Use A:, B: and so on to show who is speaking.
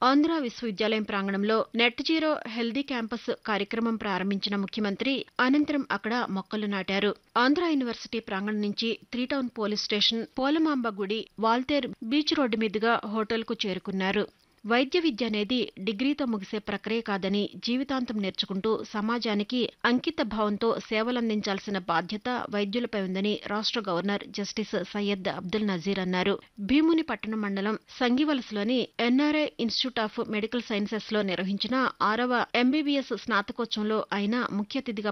A: ఆంధ్ర విశ్వవిద్యాలయం ప్రాంగణంలో net zero healthy campus కార్యక్రమం ప్రారంభించిన ముఖ్యమంత్రి అనంతరం అక్కడ మొక్కలు నాటారు ఆంధ్ర యూనివర్సిటీ ప్రాంగణం నుంచి three town police station Polamamba గుడి వాల్తేర్ బీచ్ రోడ్డు మీదుగా హోటల్కు చేరుకున్నారు వైద్య విద్య అనేది డిగ్రీతో ముగిసే ప్రక్రియ కాదని జీవితాంతం నేర్చుకుంటూ సమాజానికి అంకిత భావంతో సేవలందించాల్సిన బాధ్యత వైద్యులపై ఉందని రాష్ట్ర గవర్నర్ జస్టిస్ సయ్యద్ అబ్దుల్ నజీర్ అన్నారు భీముని పట్టణ మండలం సంగివలసలోని NRI institute of medical sciences లో నిర్వహించిన ఆరవ ఎంబీబీఎస్ స్నాతకోత్సవంలో ఆయన ముఖ్య అతిథిగా